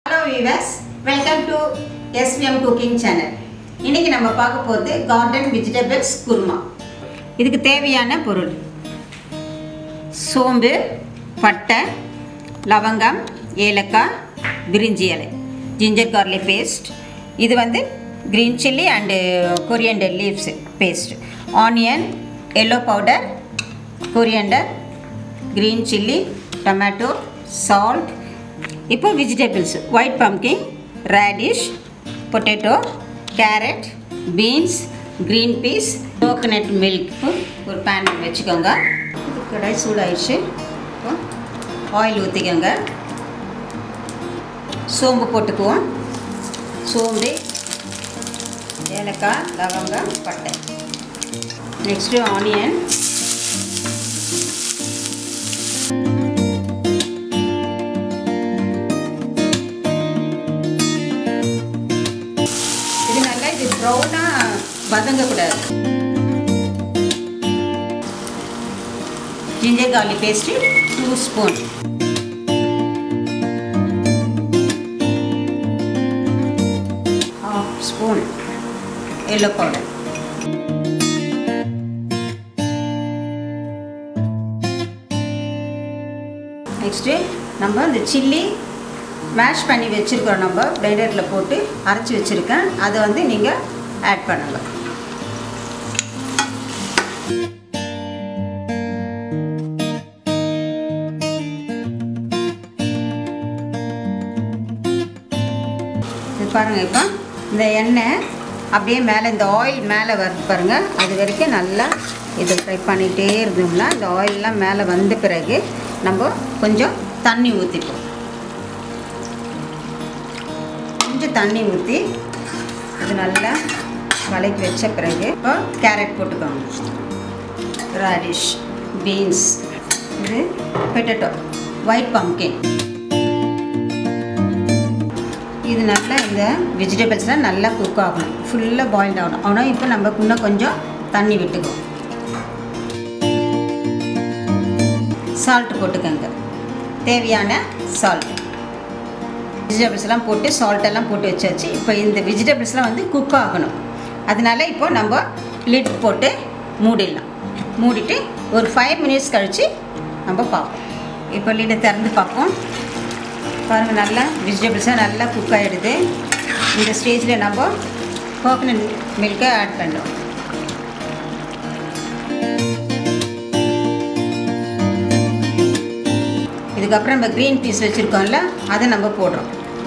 hello viewers welcome to SVM cooking channel இன்னைக்கு நம்ம பார்க்க போகிறது கார்டன் வெஜிடபிள்ஸ் குருமா இதுக்கு தேவையான பொருள் சோம்பு பட்டை லவங்கம் ஏலக்காய் பிரிஞ்சி இலை ஜிஞ்சர் கார்லிக் பேஸ்ட் இது வந்து green chilli and coriander leaves paste onion yellow powder coriander green chilli tomato salt இப்போ vegetables white pumpkin radish potato carrot beans green peas coconut milk ஒரு பேன் வச்சுக்கோங்க இது கடாய் சூடாயிடுச்சு இப்போ ஆயில் ஊற்றிக்கோங்க சோம்பு போட்டுக்குவோம் சோம்பு ஏலக்காய் லவங்கம் பட்டை நெக்ஸ்ட்டு ஆனியன் இது நல்லா இது ப்ரௌனாக வதங்கக்கூடாது ginger garlic paste two spoon half spoon yellow powder next நம்ம இந்த சில்லி மேஷ் பண்ணி வச்சுருக்கோம் நம்ம பிளெண்டரில் போட்டு அரைச்சி வச்சுருக்கேன் அதை வந்து நீங்கள் ஆட் பண்ணுங்க இது பாருங்கள் இப்போ இந்த எண்ணெய் அப்படியே மேலே இந்த ஆயில் மேலே வருது பாருங்கள் அது வரைக்கும் நல்லா இதை ஃப்ரை பண்ணிகிட்டே இருந்தோம்னா இந்த ஆயிலெலாம் மேலே வந்த பிறகு நம்ம கொஞ்சம் தண்ணி ஊற்றிப்போம் கொஞ்சம் தண்ணி ஊற்றி இது நல்லா வளைக்கி வச்ச பிறகு இப்போ கேரட் போட்டுக்கோங்க ராடிஷ் பீன்ஸ் இது பொட்டேட்டோ ஒயிட் பம்கின் இது நல்லா இந்த வெஜிடபிள்ஸ்லாம் நல்லா குக் ஆகணும் ஃபுல்லாக பாயில்ட் ஆகணும் ஆனால் இப்போ நம்ம இன்னும் கொஞ்சம் தண்ணி விட்டுக்குவோம் சால்ட் போட்டுக்கோங்க தேவையான சால்ட் வெஜிடபிள்ஸ்லாம் போட்டு சால்ட்டெல்லாம் போட்டு வச்சாச்சு இப்போ இந்த வெஜிடபிள்ஸ்லாம் வந்து குக் ஆகணும் அதனால இப்போ நம்ம லிட் போட்டு மூடிடலாம் மூடிட்டு ஒரு ஃபைவ் மினிட்ஸ் கழித்து நம்ம பார்ப்போம் இப்போ லிட்டை திறந்து பார்ப்போம் பாருங்கள் நல்லா வெஜிடபிள்ஸாக நல்லா குக் ஆகிடுது இந்த ஸ்டேஜில் நம்ம கோகனட் மில்கை ஆட் பண்ணுறோம் இதுக்கப்புறம் நம்ம க்ரீன் பீஸ் வச்சுருக்கோம்ல அதை நம்ம போடுறோம்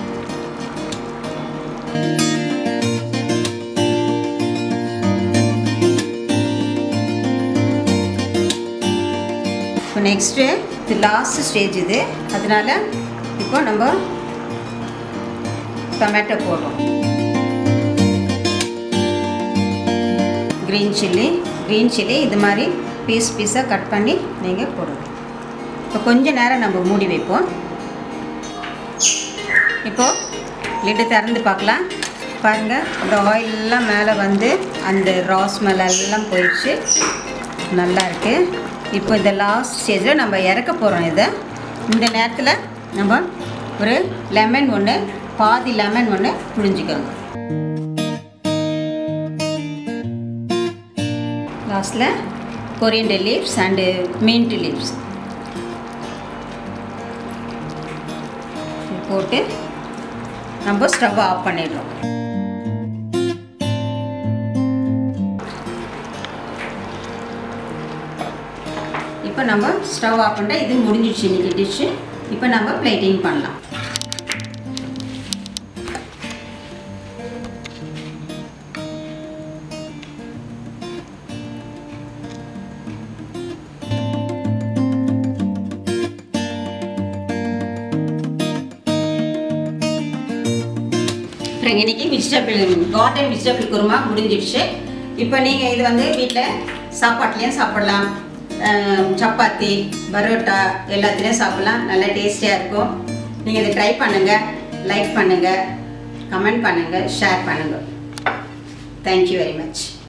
இப்போ நெக்ஸ்ட்டு இது லாஸ்ட் ஸ்டேஜ் இது அதனால இப்போ நம்ம டொமேட்டோ போடுறோம் க்ரீன் சில்லி க்ரீன் சில்லி இது மாதிரி பீஸ் பீஸாக கட் பண்ணி நீங்கள் போடுங்க இப்போ கொஞ்ச நேரம் நம்ம மூடி வைப்போம் இப்போது லிட்டு திறந்து பார்க்கலாம் பாருங்கள் இந்த ஆயிலெல்லாம் மேலே வந்து அந்த ராஸ் எல்லாம் போயிடுச்சு நல்லா இருக்குது இப்போ இந்த லாஸ்ட் ஸ்டேஜில் நம்ம இறக்க போகிறோம் இதை இந்த நேரத்தில் நம்ம ஒரு லெமன் ஒன்று பாதி லெமன் ஒன்று புழிஞ்சிக்கோங்க லாஸ்ட்டில் coriander leaves and mint leaves போட்டு நம்ம ஸ்டவ் ஆஃப் பண்ணிடுறோம் இப்போ நம்ம ஸ்டவ் ஆஃப் பண்ணிட்டா இது முடிஞ்சிடுச்சு இன்றைக்கி டிஷ்ஷு இப்போ நம்ம பிளேட்டிங் பண்ணலாம் அப்புறம் இன்னைக்கு வெஜிடபிள் கார்டன் வெஜிடபிள் குருமா முடிஞ்சிடுச்சு இப்போ நீங்கள் இது வந்து வீட்டில் சாப்பாட்லேயும் சாப்பிடலாம் அஹ் சப்பாத்தி பரோட்டா எல்லாத்துலேயும் சாப்பிடலாம் நல்லா டேஸ்டியாக இருக்கும் நீங்கள் இதை ட்ரை பண்ணுங்கள் லைக் பண்ணுங்கள் கமெண்ட் பண்ணுங்கள் ஷேர் பண்ணுங்கள் தேங்க்யூ வெரி மச்